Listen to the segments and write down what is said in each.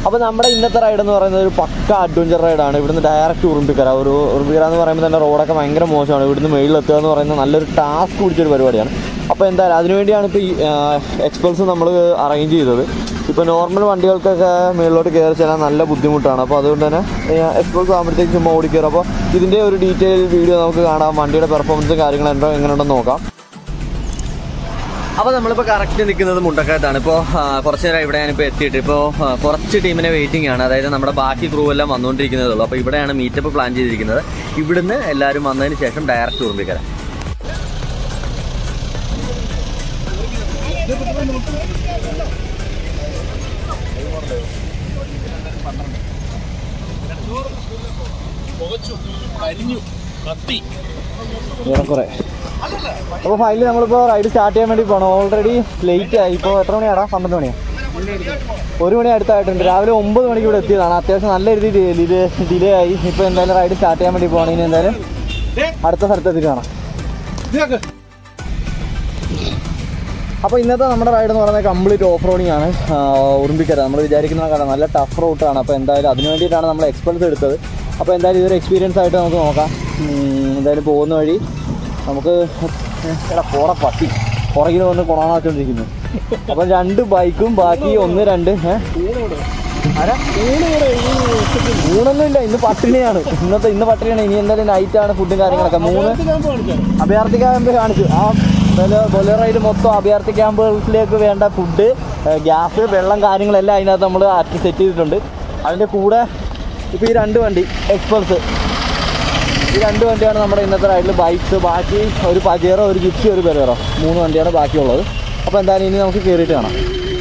അപ്പോൾ നമ്മുടെ ഇന്നത്തെ റൈഡ് എന്ന് പറയുന്നത് ഒരു പക്ക അഡ്വഞ്ചർ റൈഡാണ് ഇവിടുന്ന് ഡയറക്റ്റ് ഉറുമ്പിക്കര ഒരു ഉറുമ്പിക്കര എന്ന് പറയുമ്പോൾ തന്നെ റോഡൊക്കെ ഭയങ്കര മോശമാണ് ഇവിടുന്ന് മേളിലെത്തുക എന്ന് പറയുന്നത് നല്ലൊരു ടാസ്ക് പിടിച്ചൊരു പരിപാടിയാണ് അപ്പോൾ എന്തായാലും അതിനുവേണ്ടിയാണ് ഇപ്പോൾ ഈ എക്സ്പൾസ് നമ്മൾ അറേഞ്ച് ചെയ്തത് ഇപ്പോൾ നോർമൽ വണ്ടികൾക്കൊക്കെ മേളിലോട്ട് കയറി ചെല്ലാൻ നല്ല ബുദ്ധിമുട്ടാണ് അപ്പോൾ അതുകൊണ്ട് തന്നെ എക്സ്പൾസ് ആകുമ്പോഴത്തേക്ക് ചുമ്മാ ഓടിക്കയറും അപ്പോൾ ഇതിൻ്റെ ഒരു ഡീറ്റെയിൽ വീഡിയോ നമുക്ക് കാണാം വണ്ടിയുടെ പെർഫോമൻസും കാര്യങ്ങളും എന്തോ എങ്ങനെയുണ്ടെന്ന് നോക്കാം അപ്പോൾ നമ്മളിപ്പോൾ കറക്റ്റ് നിൽക്കുന്നത് മുണ്ടക്കയത്താണ് ഇപ്പോൾ കുറച്ച് നേരം ഇവിടെ ഞാനിപ്പോൾ എത്തിയിട്ട് ഇപ്പോൾ കുറച്ച് ടീമിനെ വെയിറ്റിംഗ് ആണ് അതായത് നമ്മുടെ ബാക്കി ക്രൂ എല്ലാം വന്നുകൊണ്ടിരിക്കുന്നതേ ഉള്ളൂ അപ്പോൾ ഇവിടെയാണ് മീറ്റപ്പ് പ്ലാൻ ചെയ്തിരിക്കുന്നത് ഇവിടുന്ന് എല്ലാവരും വന്നതിന് ശേഷം ഡയറക്റ്റ് ഉറുമ്പിക്കര ഏറെക്കുറെ അപ്പോൾ ഫൈനലി നമ്മളിപ്പോൾ റൈഡ് സ്റ്റാർട്ട് ചെയ്യാൻ വേണ്ടി പോകണം ഓൾറെഡി ലേറ്റ് ആയി ഇപ്പോൾ എത്ര മണിയാടാ പന്ത്രണ്ട് മണിയോ ഒരു മണി അടുത്തായിട്ടുണ്ട് രാവിലെ ഒമ്പത് മണിക്ക് ഇവിടെ എത്തിയതാണ് അത്യാവശ്യം നല്ല രീതിയിൽ ഡിലേ ആയി ഇപ്പോൾ എന്തായാലും റൈഡ് സ്റ്റാർട്ട് ചെയ്യാൻ വേണ്ടി പോകണം ഇനി എന്തായാലും അടുത്ത സ്ഥലത്ത് എത്തിയിട്ട് കാണാം അപ്പോൾ ഇന്നത്തെ നമ്മുടെ റൈഡ് എന്ന് പറയുന്നത് കംപ്ലീറ്റ് ഓഫ് റോഡിംഗ് ആണ് ആ, ഉറുമ്പിക്കര നമ്മൾ വിചാരിക്കുന്ന കട നല്ല ടഫ് റൂട്ടാണ് അപ്പോൾ എന്തായാലും അതിന് വേണ്ടിയിട്ടാണ് നമ്മൾ എക്സ്പെൻസ് എടുത്തത് അപ്പോൾ എന്തായാലും ഇതൊരു എക്സ്പീരിയൻസ് ആയിട്ട് നമുക്ക് നോക്കാം ഉം, എന്തായാലും പോകുന്ന വഴി നമുക്ക് എടാ പോറ പട്ടി പുറകിൽ വന്ന് കൊണാന്ന് വെച്ചോണ്ടിരിക്കുന്നു അപ്പം രണ്ട് ബൈക്കും ബാക്കി ഒന്ന് രണ്ട് ഏ? ആരാ? ഊണൊന്നും ഇല്ല ഇന്ന് പട്ടിണിയാണ് ഇന്നത്തെ ഇന്ന് പട്ടിണിയാണ് ഇനി എന്തായാലും നൈറ്റ് ആണ് ഫുഡും കാര്യങ്ങളൊക്കെ മൂന്ന് അഭയാർത്ഥി ക്യാമ്പ് കാണിച്ചു ആ ബൊലേറയിൽ മൊത്തം അഭയാർത്ഥി ക്യാമ്പുകളിലേക്ക് വേണ്ട ഫുഡ് ഗ്യാസ് വെള്ളം കാര്യങ്ങളെല്ലാം അതിനകത്ത് നമ്മൾ സെറ്റ് ചെയ്തിട്ടുണ്ട് അതിൻ്റെ കൂടെ ഇപ്പോൾ ഈ രണ്ട് വണ്ടി എക്സ്പൾസ് ഈ രണ്ട് വണ്ടിയാണ് നമ്മുടെ ഇന്നത്തെ റൈഡിൽ ബൈക്സ് ബാക്കി ഒരു പജേറോ ഒരു ജിപ്സി ഒരു ബെലേറോ മൂന്ന് വണ്ടിയാണ് ബാക്കിയുള്ളത് അപ്പോൾ എന്തായാലും ഇനി നമുക്ക് കയറിയിട്ട് കാണാം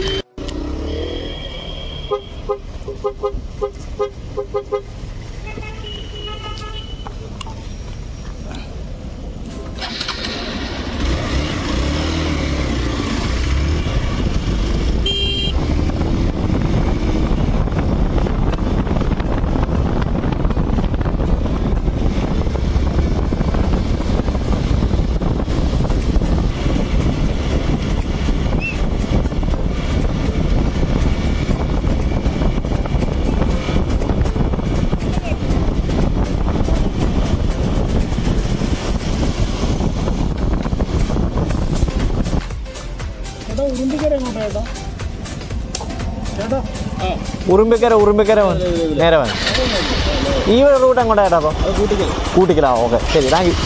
ഉറുമ്പിക്കര ഉറുമ്പിക്കര വന്ന് നേരെ വേണം ഈ റൂട്ട് എങ്ങോട്ടായിട്ടാ അപ്പോൾ കൂട്ടിക്കലാ ഓക്കെ ശരി താങ്ക് യു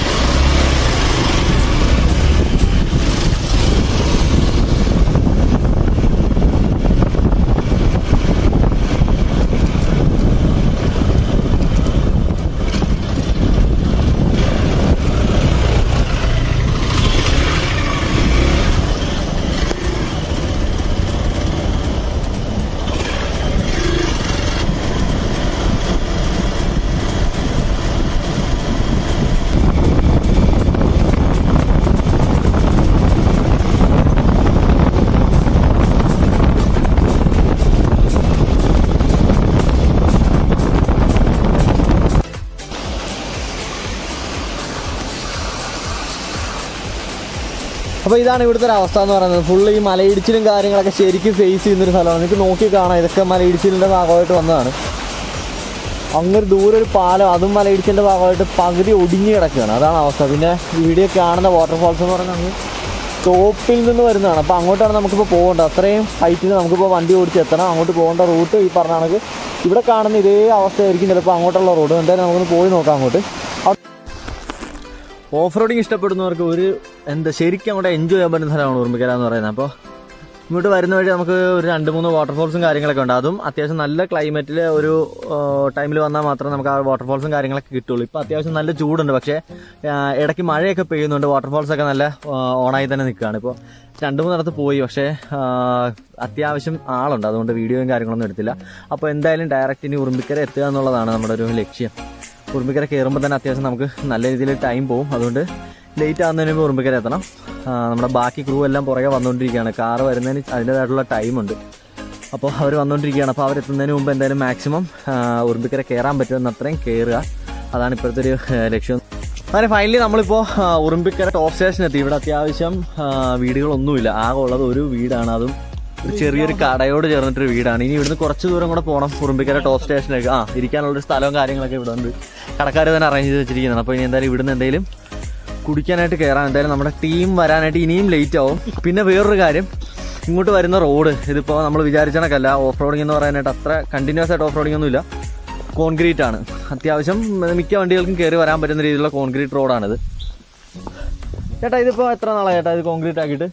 അപ്പോൾ ഇതാണ് ഇവിടുത്തെ ഒരു അവസ്ഥ എന്ന് പറയുന്നത് ഫുള്ള് ഈ മലയിടിച്ചിലും കാര്യങ്ങളൊക്കെ ശരിക്കും ഫേസ് ചെയ്യുന്നൊരു സ്ഥലമാണ് നിങ്ങൾക്ക് നോക്കി കാണാം ഇതൊക്കെ മലയിടിച്ചിലിൻ്റെ ഭാഗമായിട്ട് വന്നതാണ് അങ്ങൊരു ദൂരെ ഒരു പാലം അതും മലയിടിച്ചിലിൻ്റെ ഭാഗമായിട്ട് പകുതി ഒടിഞ്ഞു കിടക്കുകയാണ് അതാണ് അവസ്ഥ പിന്നെ വീഡിയോ കാണുന്ന വാട്ടർഫാൾസ് എന്ന് പറയുന്നത് അങ്ങ് ടോപ്പിൽ നിന്ന് വരുന്നതാണ് അപ്പോൾ അങ്ങോട്ടാണ് നമുക്കിപ്പോൾ പോകേണ്ടത് അത്രയും ഹൈറ്റിൽ നമുക്കിപ്പോൾ വണ്ടി ഓടിച്ച് എത്തണം അങ്ങോട്ട് പോകേണ്ട റൂട്ട് ഈ പറഞ്ഞ കണക്ക് ഇവിടെ കാണുന്ന ഇതേ അവസ്ഥയായിരിക്കും ചിലപ്പോൾ അങ്ങോട്ടുള്ള റോഡ് എന്തായാലും നമുക്കൊന്ന് പോയി നോക്കാം അങ്ങോട്ട് ഓഫ് റോഡിങ് ഇഷ്ടപ്പെടുന്നവർക്ക് ഒരു എന്താ ശരിക്കും അങ്ങോട്ട് എൻജോയ് ചെയ്യാൻ പറ്റുന്ന സ്ഥലമാണ് ഉറുമ്പിക്കര എന്ന് പറയുന്നത് അപ്പോൾ ഇങ്ങോട്ട് വരുന്ന വഴി നമുക്ക് ഒരു രണ്ട് മൂന്ന് വാട്ടർഫോൾസും കാര്യങ്ങളൊക്കെ ഉണ്ട് അതും അത്യാവശ്യം നല്ല ക്ലൈമറ്റിൽ ഒരു ടൈമിൽ വന്നാൽ മാത്രമേ നമുക്ക് ആ വാട്ടർഫോൾസും കാര്യങ്ങളൊക്കെ കിട്ടുള്ളൂ ഇപ്പോൾ അത്യാവശ്യം നല്ല ചൂടുണ്ട് പക്ഷേ ആ, ഇടയ്ക്ക് മഴയൊക്കെ പെയ്യുന്നുണ്ട് വാട്ടർഫോൾസ് ഒക്കെ നല്ല ആ, ഓണായി തന്നെ നിൽക്കുകയാണ് ഇപ്പോൾ രണ്ട് മൂന്നിടത്ത് പോയി പക്ഷേ ആ, അത്യാവശ്യം ആളുണ്ട് അതുകൊണ്ട് വീഡിയോയും കാര്യങ്ങളൊന്നും എടുത്തില്ല അപ്പോൾ എന്തായാലും ഡയറക്റ്റ് ഇനി ഉറുമ്പിക്കര എത്തുക എന്നുള്ളതാണ് നമ്മുടെ ഒരു ലക്ഷ്യം ഉറുമ്പിക്കര കയറുമ്പോൾ തന്നെ അത്യാവശ്യം നമുക്ക് നല്ല രീതിയിൽ ടൈം പോകും അതുകൊണ്ട് ലേറ്റ് ആകുന്നതിന് മുമ്പ് ഉറുമ്പിക്കര എത്തണം ആ, നമ്മുടെ ബാക്കി ക്രൂ എല്ലാം പുറകെ വന്നുകൊണ്ടിരിക്കുകയാണ് കാറ് വരുന്നതിന് അതിൻ്റെതായിട്ടുള്ള ടൈമുണ്ട് അപ്പോൾ അവർ വന്നുകൊണ്ടിരിക്കുകയാണ് അപ്പോൾ അവരെത്തുന്നതിന് മുമ്പ് എന്തായാലും മാക്സിമം ഉറുമ്പിക്കര കയറാൻ പറ്റുമെന്ന് അത്രയും കയറുക അതാണ് ഇപ്പോഴത്തെ ഒരു ആ, ലക്ഷ്യം അങ്ങനെ ഫൈനലി നമ്മളിപ്പോൾ ആ, ഉറുമ്പിക്കര ടോപ്പ് സ്റ്റേഷൻ എത്തി ഇവിടെ അത്യാവശ്യം ആ, വീടുകളൊന്നുമില്ല ആകെ ഉള്ളത് ഒരു വീടാണ് അതും ഒരു ചെറിയൊരു കടയോട് ചേർന്നിട്ടൊരു വീടാണ് ഇനി ഇവിടുന്ന് കുറച്ച് ദൂരം കൂടെ പോകണം കുറുമ്പിക്കര ടോപ്പ് സ്റ്റേഷനിലേക്ക് ആ ഇരിക്കാനുള്ള ഒരു സ്ഥലവും കാര്യങ്ങളൊക്കെ ഇവിടെ ഉണ്ട് കടക്കാർ തന്നെ അറേഞ്ച് ചെയ്ത് വെച്ചിരിക്കുന്നതാണ് അപ്പോൾ ഇനി എന്തായാലും ഇവിടുന്ന് എന്തെങ്കിലും കുടിക്കാനായിട്ട് കയറാൻ എന്തായാലും നമ്മുടെ ടീം വരാനായിട്ട് ഇനിയും ലേറ്റ് ആവും പിന്നെ വേറൊരു കാര്യം ഇങ്ങോട്ട് വരുന്ന റോഡ് ഇതിപ്പോൾ നമ്മൾ വിചാരിച്ച കണക്കല്ല ഓഫ് റോഡിംഗ് എന്ന് പറയാനായിട്ട് അത്ര കണ്ടിന്യൂസ് ആയിട്ട് ഓഫ് റോഡിംഗ് ഒന്നുമില്ല കോൺക്രീറ്റ് ആണ് അത്യാവശ്യം മിക്ക വണ്ടികൾക്കും കയറി വരാൻ പറ്റുന്ന രീതിയിലുള്ള കോൺക്രീറ്റ് റോഡാണിത് ചേട്ടാ ഇതിപ്പോൾ എത്ര നാളായി ചേട്ടാ ഇത് കോൺക്രീറ്റ് ആക്കിയിട്ട്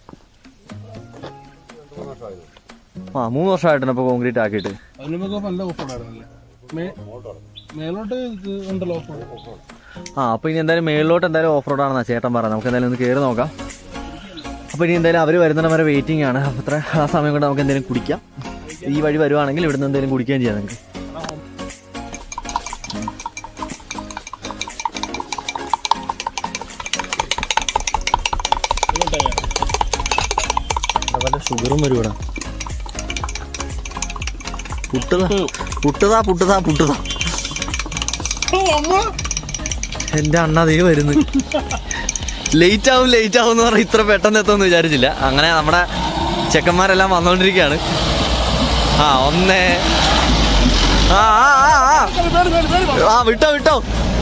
ആ മൂന്ന് വർഷമായിട്ടാണ് ഇപ്പോൾ കോൺക്രീറ്റ് ആക്കിയിട്ട് അതിനൊക്കെ നല്ല ഓഫ് ഉണ്ടായിരുന്നല്ലേ മേ- മേലോട്ട് ഇത് ഉണ്ടല്ലോ ഓഫ് ആ അപ്പോൾ ഇനി എന്തായാലും മേളിലോട്ട് എന്തായാലും ഓഫ് റോഡാണെന്നാ ചേട്ടൻ പറഞ്ഞത് നമുക്ക് എന്തായാലും ഒന്ന് കയറി നോക്കാം അപ്പോൾ ഇനി എന്തായാലും അവർ വരുന്നിടം വരെ വെയിറ്റിംഗ് ആണ് അപ്പോൾ അത്ര ആ സമയം കൊണ്ട് നമുക്ക് എന്തെങ്കിലും കുടിക്കാം ഈ വഴി വരുവാണെങ്കിൽ ഇവിടുന്ന് എന്തെങ്കിലും കുടിക്കുകയും ചെയ്യാം നിങ്ങൾക്ക് വല്ല ഷുഗറും വരുവാടാ പുട്ടതാ പുട്ടതാ പുട്ടതാ പുട്ടതാ എന്റെ അണ്ണ ദേ വരുന്നു ലേറ്റ് ആവും ലേറ്റ് ആവും എന്ന് പറഞ്ഞാൽ ഇത്ര പെട്ടെന്ന് എത്തുമെന്ന് വിചാരിച്ചില്ല അങ്ങനെ നമ്മുടെ ചെക്കന്മാരെല്ലാം വന്നോണ്ടിരിക്കുകയാണ് ആ ഒന്നേ ആ ആ, ആ, ആ. ആ വിട്ടോ വിട്ടോ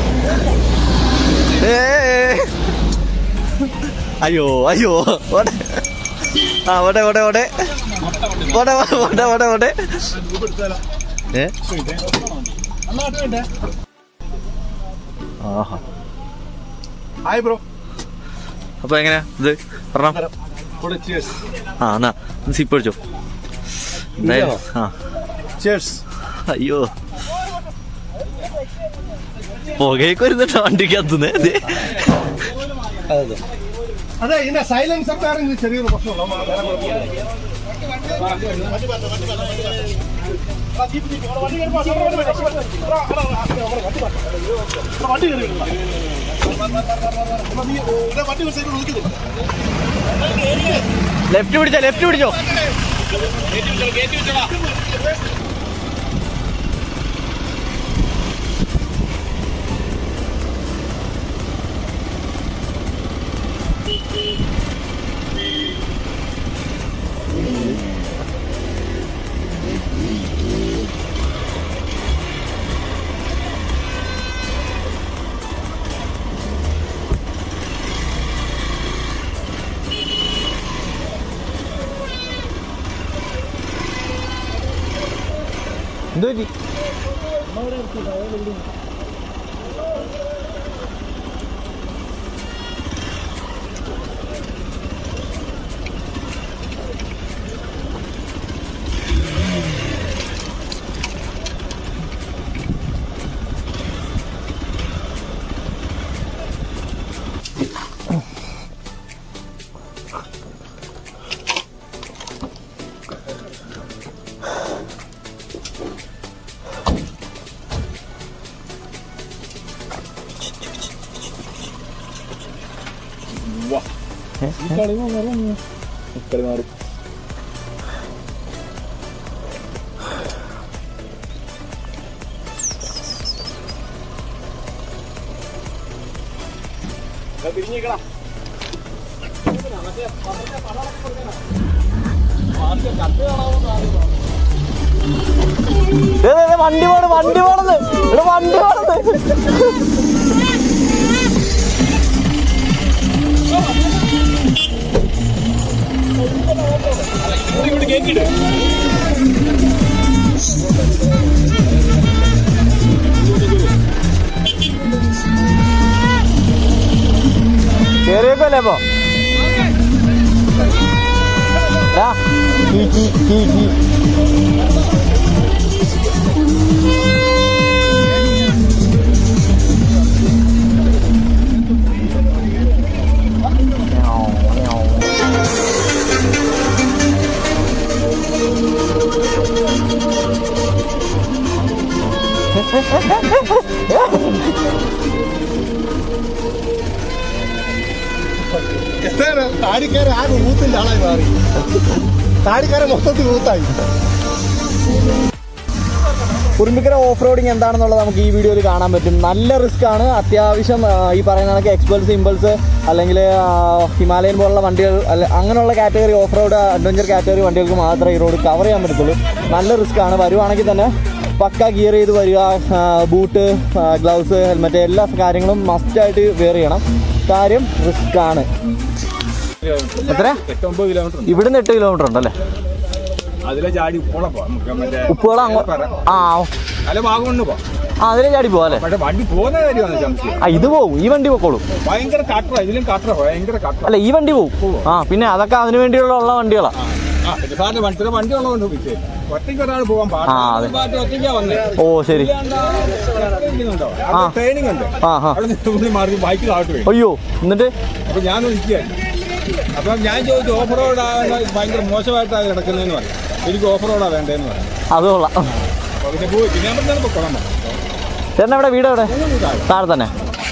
ഏ, ഏ. അയ്യോ അയ്യോ ഓടെ ആ ഓടെ ഓടെ ഓടെ ഓടെ ഓടെ ഓടെ ഓടെ ഏ ആഹാ ഹായ് ബ്രോ അപ്പൊ എങ്ങനെയാ ഇത് പറഞ്ഞോ കൂടെ ചിയേഴ്സ് ആ എന്നാ സിപ്പ് അടിച്ചോ എന്തായാലും ആ ചിയേഴ്സ് അയ്യോ പുകയൊക്കെ വരുന്നുണ്ടോ വണ്ടിക്കകത്തുനിന്ന് ദേ. അതെ ഇതിന്റെ സൈലൻസ് ഒക്കെ ആണെങ്കിൽ ചെറിയൊരു പ്രശ്നമുള്ള വേറെ കുഴപ്പമില്ല. വണ്ടി കയറി ലെഫ്റ്റ് പിടിച്ചോ ലെഫ്റ്റ് പിടിച്ചോ എന്തോ പറ്റി? ദേ, ദേ, ദേ, വണ്ടി പോണ് വണ്ടി പോണെന്ന് ഇവിടെ വണ്ടി പോണെന്ന് കേറിയേക്കല്ലേ അപ്പൊ ദാ, കീ, കീ, കീ, കീ. താടിക്കാരൻ ആകെ ഊത്തിന്റെ ആളായി മാറി താടിക്കാരൻ മൊത്തത്തിൽ ഊത്തായി ഉറുമ്പിക്കര ഓഫ് റോഡിങ് എന്താണെന്നുള്ളത് നമുക്ക് ഈ വീഡിയോയിൽ കാണാൻ പറ്റും നല്ല റിസ്ക് ആണ് അത്യാവശ്യം ആ, ഈ പറയുന്ന കണക്ക് എക്സ്പൾസ് ഇമ്പൾസ് അല്ലെങ്കിൽ ഹിമാലയൻ പോലുള്ള വണ്ടികൾ അല്ല അങ്ങനെയുള്ള category off road adventure category വണ്ടികൾക്ക് മാത്രമേ ഈ റോഡ് കവർ ചെയ്യാൻ പറ്റത്തുള്ളൂ നല്ല റിസ്ക് ആണ് വരുവാണെങ്കിൽ തന്നെ പക്ക ഗിയർ ചെയ്ത് വരിക ബൂട്ട് ഗ്ലൗസ് ഹെൽമെറ്റ് എല്ലാ കാര്യങ്ങളും മസ്റ്റായിട്ട് വെയർ ചെയ്യണം കാര്യം റിസ്ക് ആണ് എത്ര എട്ടൊമ്പത് കിലോമീറ്റർ ഉണ്ട് ഇവിടുന്ന് എട്ട് കിലോമീറ്റർ ഉണ്ടല്ലേ അതിലെ ചാടി ഉപ്പോളം പോവാം നമുക്ക് മറ്റേ ഉപ്പുവെള്ളം അങ്ങോ ആ അല്ല വാഗമണ് പോവാം ആ അതിലെ ചാടി പോവാ അല്ലേ പക്ഷെ വണ്ടി പോകുന്ന കാര്യമാണ് സംശയം ആ ഇത് പോവും ഈ വണ്ടി പൊക്കോളും ഭയങ്കര കട്ടറ ഇതിലും കട്ടറ ഭയങ്കര കട്ടറ അല്ല ഈ വണ്ടി പോവും ആ പിന്നെ അതൊക്കെ അതിനു വേണ്ടിയുള്ള ഉള്ള വണ്ടികളാ ആ പിന്നെ സാറിന്റെ വണ്ടിയുടെ വണ്ടി ഉള്ളതുകൊണ്ട് വിഷയം ഒറ്റയ്ക്ക് ഒരാൾ പോകാൻ ആ, അതെ. പാടില്ല ഒറ്റയ്ക്കാ വന്നേ ഓ ശരി ആ. ട്രെയിനിങ് ഉണ്ട് ആ ആ അവിടെ നിന്ന് മാറി ബൈക്കിൽ ആയിട്ട് വരും അയ്യോ എന്നിട്ട് അപ്പൊ ഞാൻ നിൽക്കുകയായിരുന്നു അപ്പൊ ഞാൻ ചോദിച്ചു ഓഫ് റോഡ് ഭയങ്കര മോശമായിട്ടാണ് കിടക്കുന്നതെന്ന് പറഞ്ഞു എനിക്ക് ഓഫ് റോഡാ വേണ്ടതെന്ന് പറഞ്ഞു അത് കൊള്ളാം അപ്പൊ പിന്നെ പോയി പിന്നെ ഞാൻ പറഞ്ഞാൽ പൊക്കോളാൻ പറഞ്ഞു ചേട്ടൻ എവിടെ വീട് എവിടെ താഴെ. താഴെ തന്നെ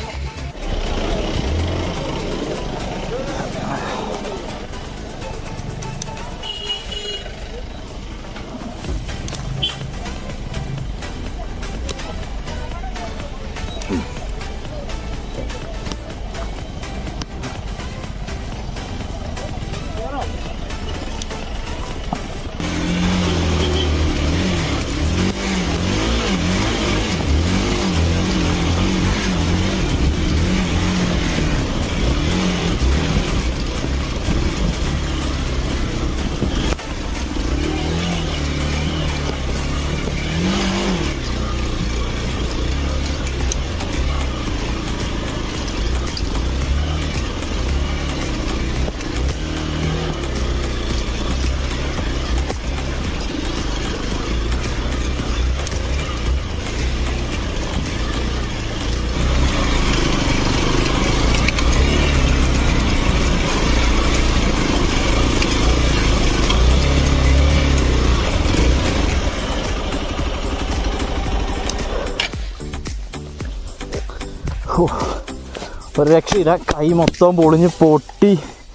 ഹോ, ഒരു രക്ഷയില്ല കൈ മൊത്തം പൊളിഞ്ഞ് പൊട്ടി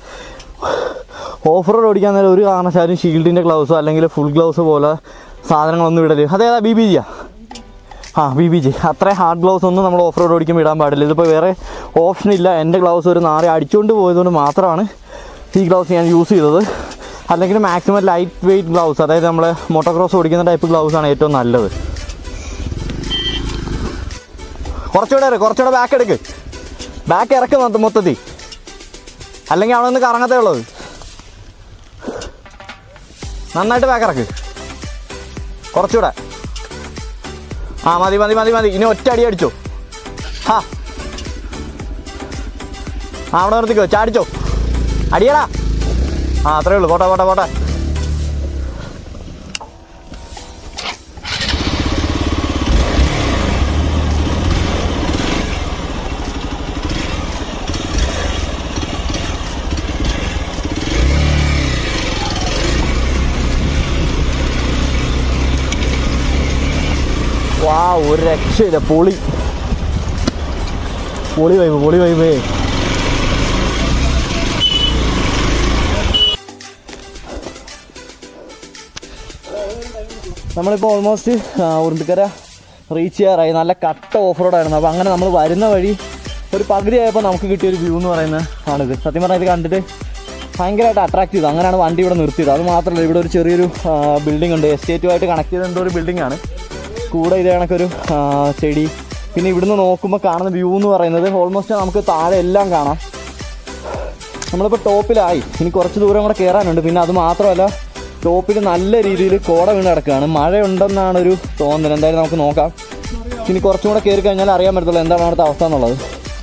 ഓഫ് റോഡ് ഓടിക്കാൻ നേരം ഒരു കാരണവശാലും ഷീൽഡിൻ്റെ ഗ്ലൗസോ അല്ലെങ്കിൽ ഫുൾ ഗ്ലൗസ് പോലെ സാധനങ്ങളൊന്നും ഇടല് അതേതാ ബി ബി ജിയാ ആ ബി ബി ജി അത്രയും ഹാർഡ് ഗ്ലൗസ് ഒന്നും നമ്മൾ ഓഫ് റോഡ് ഓടിക്കുമ്പോൾ ഇടാൻ പാടില്ല ഇതിപ്പോൾ വേറെ ഓപ്ഷൻ ഇല്ല എൻ്റെ ഗ്ലൗസ് ഒരു നാറി അടിച്ചുകൊണ്ട് പോയതുകൊണ്ട് മാത്രമാണ് ഈ ഗ്ലൗസ് ഞാൻ യൂസ് ചെയ്തത് അല്ലെങ്കിൽ മാക്സിമം ലൈറ്റ് വെയിറ്റ് ഗ്ലൗസ് അതായത് നമ്മൾ മോട്ടോക്രോസ് ഓടിക്കുന്ന ടൈപ്പ് ഗ്ലൗസ് ആണ് ഏറ്റവും നല്ലത് കുറച്ചുകൂടെ ഇറക്ക് കുറച്ചുകൂടെ ബാക്ക് എടുക്ക് ബാക്ക് ഇറക്ക് മൊത്ത- മൊത്തത്തിൽ അല്ലെങ്കിൽ അവിടെ നിന്ന് കറങ്ങത്തേ ഉള്ളത് നന്നായിട്ട് ബാക്ക് ഇറക്ക് കുറച്ചുകൂടെ ആ മതി മതി മതി മതി ഇനി ഒറ്റ അടി അടിച്ചോ ഹാ ആ അവിടെ നിർത്തിക്കോ ചാടിച്ചോ അടിയടാ ആ അത്രേ ഉള്ളൂ പോട്ടെ പോട്ടെ പോട്ടെ വാ ഒരു രക്ഷയില്ല പൊളി പൊളി വൈബ് പൊളി വൈബ് നമ്മളിപ്പോൾ ഓൾമോസ്റ്റ് ഉറുമ്പിക്കര റീച്ച് ചെയ്യാറായി നല്ല കട്ട ഓഫ് റോഡായിരുന്നു അപ്പോൾ അങ്ങനെ നമ്മൾ വരുന്ന വഴി ഒരു പകുതി ആയപ്പോൾ നമുക്ക് കിട്ടിയ ഒരു വ്യൂ എന്ന് പറയുന്നത് ആണിത് സത്യം പറഞ്ഞാൽ ഇത് കണ്ടിട്ട് ഭയങ്കരമായിട്ട് അട്രാക്ട് ചെയ്തു അങ്ങനെയാണ് വണ്ടി ഇവിടെ നിർത്തിയത് അത് മാത്രമല്ല ഇവിടെ ഒരു ചെറിയൊരു ബിൽഡിംഗ് ഉണ്ട് എസ്റ്റേറ്റുമായിട്ട് കണക്ട് ചെയ്ത എന്തോ ഒരു ബിൽഡിംഗ് ആണ് കൂടെ ഇതേ കണക്കൊരു ആ, ചെടി പിന്നെ ഇവിടുന്ന് നോക്കുമ്പോൾ കാണുന്ന വ്യൂ എന്ന് പറയുന്നത് ഓൾമോസ്റ്റ് നമുക്ക് താഴെ എല്ലാം കാണാം നമ്മളിപ്പോൾ ടോപ്പിലായി ഇനി കുറച്ച് ദൂരം കൂടെ കയറാനുണ്ട് പിന്നെ അത് മാത്രമല്ല ടോപ്പിൽ നല്ല രീതിയിൽ കോട വീണ് കിടക്കുകയാണ് മഴയുണ്ടെന്നാണ് ഒരു തോന്നൽ എന്തായാലും നമുക്ക് നോക്കാം ഇനി കുറച്ചും കൂടെ കയറി കഴിഞ്ഞാൽ അറിയാൻ പറ്റത്തുള്ളൂ എന്താണ് അവിടുത്തെ അവസ്ഥ എന്നുള്ളത്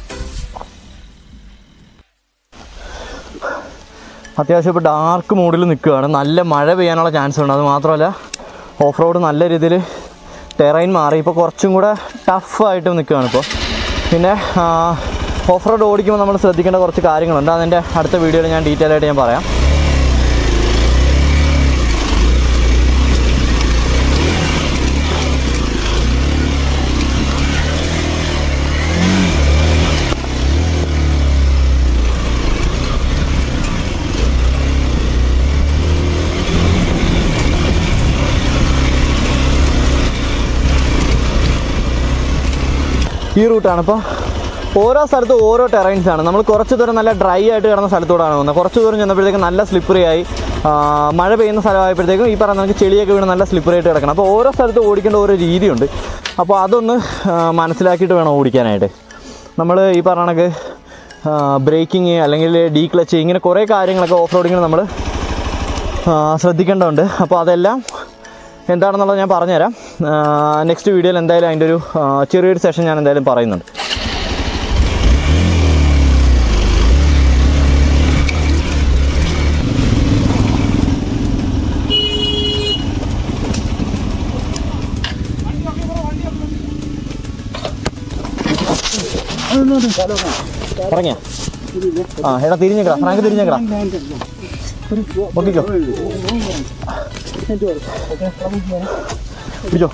അത്യാവശ്യം ഇപ്പോൾ ഡാർക്ക് മൂഡിൽ നിൽക്കുകയാണ് നല്ല മഴ പെയ്യാനുള്ള ചാൻസ് ഉണ്ട് അത് മാത്രമല്ല ഓഫ് റോഡ് നല്ല രീതിയിൽ ടെറൈൻ മാറി ഇപ്പോൾ കുറച്ചും കൂടെ ടഫായിട്ട് നിൽക്കുകയാണ് ഇപ്പോൾ പിന്നെ ഓഫ് റോഡ് ഓടിക്കുമ്പോൾ നമ്മൾ ശ്രദ്ധിക്കേണ്ട കുറച്ച് കാര്യങ്ങളുണ്ട് അതിൻ്റെ അടുത്ത വീഡിയോയിൽ ഞാൻ ഡീറ്റെയിൽ ആയിട്ട് ഞാൻ പറയാം ഈ റൂട്ടാണ് ഇപ്പോൾ ഓരോ സ്ഥലത്തും ഓരോ ടെറൈൻസ് ആണ് നമ്മൾ കുറച്ച് ദൂരം നല്ല ഡ്രൈ ആയിട്ട് കിടന്ന സ്ഥലത്തൂടാണ് പോകുന്നത് കുറച്ച് ദൂരം ചെന്നപ്പോഴത്തേക്കും നല്ല സ്ലിപ്പറി ആയി ആ, മഴ പെയ്യുന്ന സ്ഥലമായപ്പോഴത്തേക്കും ഈ പറഞ്ഞ നമുക്ക് ചെളിയൊക്കെ വീണ് നല്ല സ്ലിപ്പറി ആയിട്ട് കിടക്കണം അപ്പോൾ ഓരോ സ്ഥലത്തും ഓടിക്കേണ്ട ഓരോ രീതിയുണ്ട് അപ്പോൾ അതൊന്ന് ആ, മനസ്സിലാക്കിയിട്ട് വേണം ഓടിക്കാനായിട്ട് നമ്മൾ ഈ പറഞ്ഞ കണക്ക് ബ്രേക്കിങ് അല്ലെങ്കിൽ ഡീ ക്ലച്ച് ഇങ്ങനെ കുറേ കാര്യങ്ങളൊക്കെ ഓഫ് റോഡിങ്ങിന് നമ്മൾ ശ്രദ്ധിക്കേണ്ടതുണ്ട് അപ്പോൾ അതെല്ലാം എന്താണെന്നുള്ളത് ഞാൻ പറഞ്ഞുതരാം നെക്സ്റ്റ് വീഡിയോയിൽ എന്തായാലും അതിൻ്റെ ഒരു ആ, ചെറിയൊരു സെഷൻ ഞാൻ എന്തായാലും പറയുന്നുണ്ട് പറഞ്ഞ ആ എടാ തിരിഞ്ഞേക്കടാ ഫ്രാങ്ക് തിരിഞ്ഞേക്കടാ ഓക്കിക്കോ പിടിച്ചോ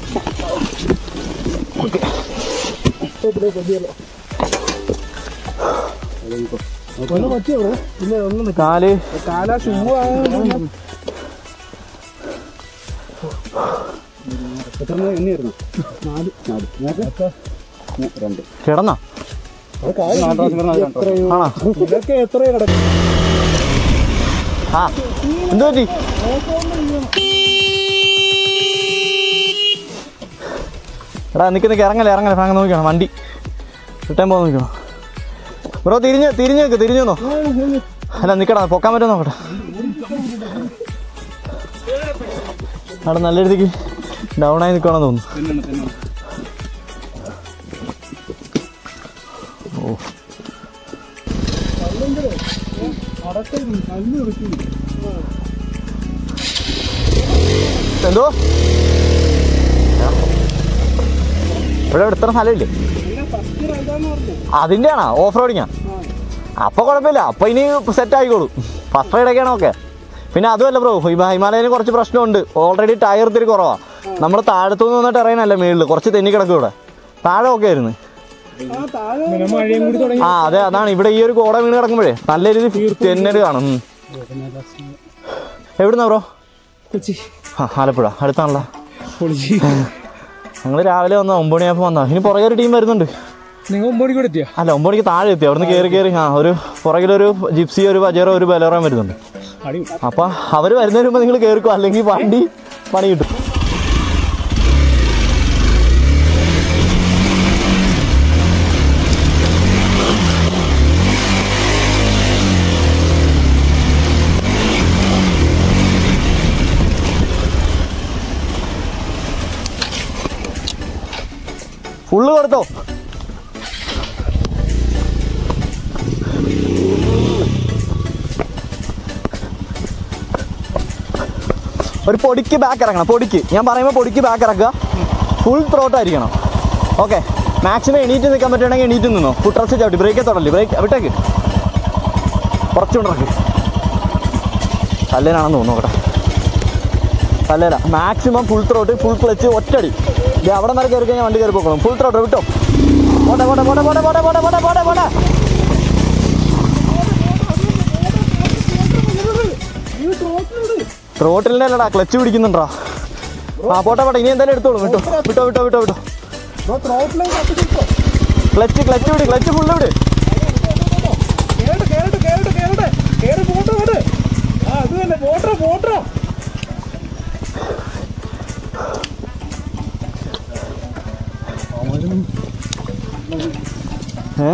ഒന്ന് പറ്റിയോ ബ്രോ ഇല്ല ഒന്നും കാല് കാലാ ഷൂ ആണ് എത്ര എണ്ണയായിരുന്നു നാല് നാല് നേരത്തെ രണ്ട് കിടന്നാ ആണോ ഇതൊക്കെ എത്ര കിടക്കും ആ എന്ത് പറ്റി എടാ നിക്ക് നിക്ക് ഇറങ്ങല്ലേ ഇറങ്ങല്ലേ ഫ്രാങ്ക് നോക്കണം വണ്ടി റിട്ടേൺ പോകാൻ നോക്കണം ബ്രോ തിരിഞ്ഞ് തിരിഞ്ഞ് നിൽക്ക് തിരിഞ്ഞു നോ അല്ല നിക്കടാ പൊക്കാൻ പറ്റുമോ നോക്കട്ടെ അവിടെ നല്ല രീതിക്ക് ഡൗൺ ആയി നിൽക്കണമെന്ന് തോന്നുന്നു ഓ എന്തോ ഇവിടെ ഇത്ര സ്ഥലമില്ലേ അതിൻ്റെ ആണോ ഓഫ് റോഡിങ്ങാ അപ്പൊ കുഴപ്പമില്ല അപ്പൊ ഇനി സെറ്റ് ആയിക്കോളൂ ഫസ്റ്റ് റൈഡൊക്കെയാണ് ഓക്കെ പിന്നെ അതുമല്ല ബ്രോ ഹിമാലയന് കുറച്ച് പ്രശ്നമുണ്ട് ഓൾറെഡി ടയർ ഇത്തിരി കുറവാ നമ്മൾ താഴത്തുനിന്ന് വന്ന ടെറൈൻ അല്ല മേളിൽ കുറച്ച് തെന്നി കിടക്കും ഇവിടെ താഴെ ഒക്കെ ആയിരുന്നു മഴയും കൂടി തുടങ്ങി ആ അതെ അതാണ് ഇവിടെ ഈ ഒരു കോട വീണ് കിടക്കുമ്പോഴേ നല്ല രീതി തെന്നല് കാണും ഉം. എവിടുന്നാ ബ്രോ കൊച്ചി ആ ആലപ്പുഴ അടുത്താണല്ലോ പൊളിച്ച് ഞങ്ങൾ രാവിലെ വന്ന ഒമ്പത് മണിയാകുമ്പോൾ വന്നാ ഇനി പുറകെ ഒരു ടീം വരുന്നുണ്ട് നിങ്ങൾ ഒമ്പത് മണിക്കൂടെ എത്തിയോ അല്ല ഒമ്പത് മണിക്ക് താഴെ എത്തി അവിടുന്ന് കയറി കയറി ആ ഒരു പുറകിലൊരു ജിപ്സി ഒരു ബജേറോ ഒരു ബലേറോയും വരുന്നുണ്ട് അടി അപ്പം അവർ വരുന്നതിന് മുമ്പ് നിങ്ങൾ കയറിക്കോ അല്ലെങ്കിൽ വണ്ടി പണി കിട്ടും ഫുള്ള് കൊടുത്തോ ഒരു പൊടിക്ക് ബാക്ക് ഇറങ്ങണം പൊടിക്ക് ഞാൻ പറയുമ്പോൾ പൊടിക്ക് ബാക്ക് ഇറക്കുക ഫുൾ ത്രോട്ട് ആയിരിക്കണം ഓക്കെ മാക്സിമം എണീറ്റ് നിൽക്കാൻ പറ്റുകയാണെങ്കിൽ എണീറ്റ് നിന്നോ ഫുഡ് റസ്റ്റ് ചവിട്ടി ബ്രേക്ക് തൊടല്ലേ ബ്രേക്ക് വിട്ടേക്ക് കുറച്ചുകൊണ്ടിറക്ക് കല്ലേനാണെന്ന് തോന്നുന്നു നോക്കട്ടെ കല്ലേല maximum full throttle full clutch ഒറ്റടി ഇത് അവിടെ നിന്ന് കയറി കഴിഞ്ഞാൽ വണ്ടി കയറി പോക്കണം ഫുൾ ത്രോട്ട് വിട്ടോ പോട്ടെ പോട്ടെ പോട്ടെ പോട്ടെ പോട്ടെ പോട്ടെ പോട്ടെ പോട്ടെ പോട്ടെ ത്രോട്ടിലിൻ്റെ അല്ലടാ ക്ലച്ച് പിടിക്കുന്നുണ്ടാ ആ പോട്ടെ പോട്ടെ ഇനി എന്തായാലും എടുത്തോളൂ വിട്ടോ വിട്ടോ വിട്ടോ വിട്ടോ വിട്ടോ ക്ലച്ച് ക്ലച്ച് വിട് ക്ലച്ച് ഫുള്ള് വിട് കേറട്ടെ കേറട്ടെ കേറട്ടെ കേറട്ടെ കേറി പോട്ടെ പോട്ടെ ആ അത് തന്നെ പോട്ടെ പോട്ടെ ഏ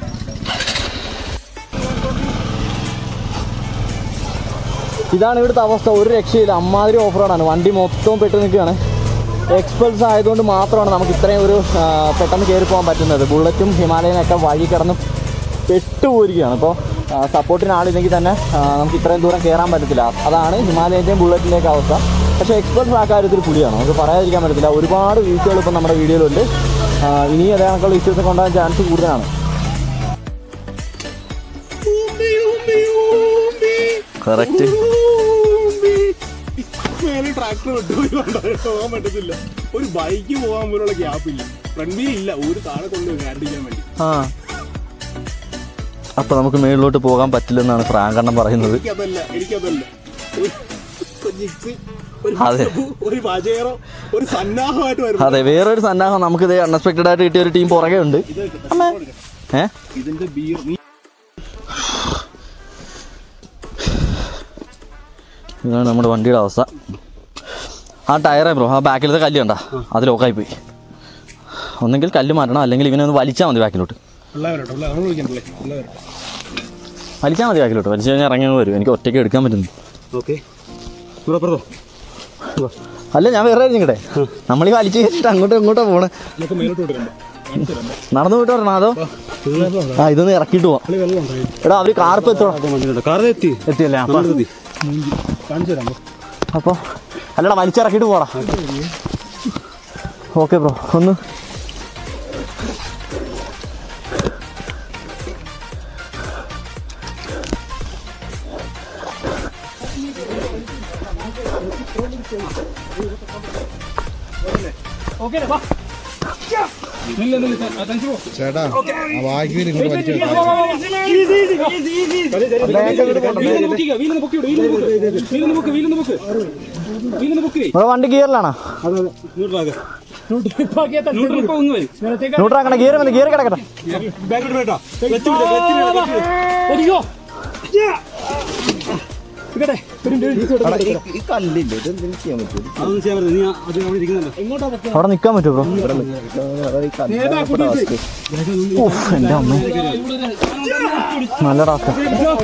ഇതാണ് ഇവിടുത്തെ അവസ്ഥ ഒരു രക്ഷയില്ല അമ്മാതിരി ഓഫ് റോഡാണ് വണ്ടി മൊത്തവും പെട്ട് നിൽക്കുകയാണ് എക്സ്പൾസ് ആയതുകൊണ്ട് മാത്രമാണ് നമുക്ക് ഇത്രയും ഒരു ആ, പെട്ടെന്ന് കയറി പോകാൻ പറ്റുന്നത് ബുള്ളറ്റും ഹിമാലയനൊക്കെ വഴി കിടന്ന് പെട്ടുപോയിരിക്കുകയാണ് ഇപ്പോൾ സപ്പോർട്ടിന് ആളില്ലെങ്കിൽ തന്നെ ആ, നമുക്ക് ഇത്രയും ദൂരം കയറാൻ പറ്റത്തില്ല അതാണ് ഹിമാലയൻ്റെയും ബുള്ളറ്റിൻ്റെയൊക്കെ അവസ്ഥ പക്ഷേ എക്സ്പൾസ് ആ കാര്യത്തിൽ പുലിയാണ് നമുക്ക് പറയാതിരിക്കാൻ പറ്റത്തില്ല ഒരുപാട് വീഴ്ചകൾ ഇപ്പം നമ്മുടെ വീഡിയോയിലുണ്ട് ആ, ഇനി അതേ കണക്കുള്ള ഇഷ്യൂസ് കൊണ്ടുവരാൻ ചാൻസ് കൂടുതലാണ് കറക്റ്റ് മേലെ ട്രാക്ടർ വിട്ടുപോയി പോകാൻ പറ്റത്തില്ല ഒരു ബൈക്ക് പോകാൻ പോലുള്ള ഗ്യാപ്പ് ഇല്ല ഫ്രണ്ട് വീൽ ഇല്ല ഒരു താഴെ കൊണ്ട് കയറിക്കാൻ വേണ്ടി ആ അപ്പൊ നമുക്ക് മേളിലോട്ട് പോകാൻ പറ്റില്ലെന്നാണ് ഫ്രാങ്കണ്ണൻ പറയുന്നത് എനിക്കതല്ല എനിക്കതല്ല ഒരു ജിക്സി ഒരു അതെ. ബിഷപ്പ്, ഒരു പജേറോ ഒരു സന്നാഹമായിട്ട് വരും അതെ വേറൊരു സന്നാഹം നമുക്ക് ഇത് അൺഎക്സ്പെക്ടഡ് ആയിട്ട് കിട്ടിയ ഒരു ടീം പുറകെ ഉണ്ട് അമ്മേ ഏ ഇതിന്റെ ബീർ നീ ഇതാണ് നമ്മുടെ വണ്ടിയുടെ അവസ്ഥ ആ ടയറേ ബ്രോ ആ ബാക്കിലത്തെ കല്ല് കണ്ട അത് ലോക്കായി പോയി ഒന്നെങ്കിൽ കല്ല് മാറ്റണം അല്ലെങ്കിൽ ഇവനെ ഒന്ന് വലിച്ചാൽ മതി ബാക്കിലോട്ട് പിള്ളേരട്ടോ നമ്മൾ വിളിക്കണ്ടല്ലേ പിള്ളേരട്ടോ വലിച്ചാൽ മതി ബാക്കിലോട്ട് വലിച്ചു കഴിഞ്ഞാൽ ഇറങ്ങി അങ്ങ് വരും എനിക്ക് ഒറ്റയ്ക്ക് എടുക്കാൻ പറ്റുന്നു ഓക്കെ പുറത്തോ അല്ല ഞാൻ വേറെ ഇങ്ങടെ നമ്മൾ ഈ വലിച്ചു കയറ്റിട്ട് അങ്ങോട്ടും ഇങ്ങോട്ടോ പോണ് നമുക്ക് മേലോട്ട് വിടരുമ്പോ കാണിച്ചു തരാം നടന്നു പോയിട്ട് വരണോ അതോ ആ ഇതൊന്ന് ഇറക്കിയിട്ട് പോവാം എടാ അവര് കാർപ്പ് എത്തോടാ കാറിൽ എത്തി എത്തിയല്ലേ അപ്പൊ കാണിച്ചു തരാം അപ്പോൾ അല്ലടാ വലിച്ചിറക്കിയിട്ട് പോടാ ഓക്കെ ബ്രോ ഒന്ന് ചേട്ടാ ആ വായിക്കുവിൽ ഇങ്ങോട്ട് വലിച്ചു നമ്മുടെ വണ്ടി ഗിയറിലാണോ ന്യൂട്രാക്കണ ഗിയർ മതി ഗിയർ കിടക്കട്ടെ അവിടെ നിൽക്കാൻ പറ്റുമോ ബ്രോ ഓ എൻ്റെ അമ്മ നല്ല ടാസ്ക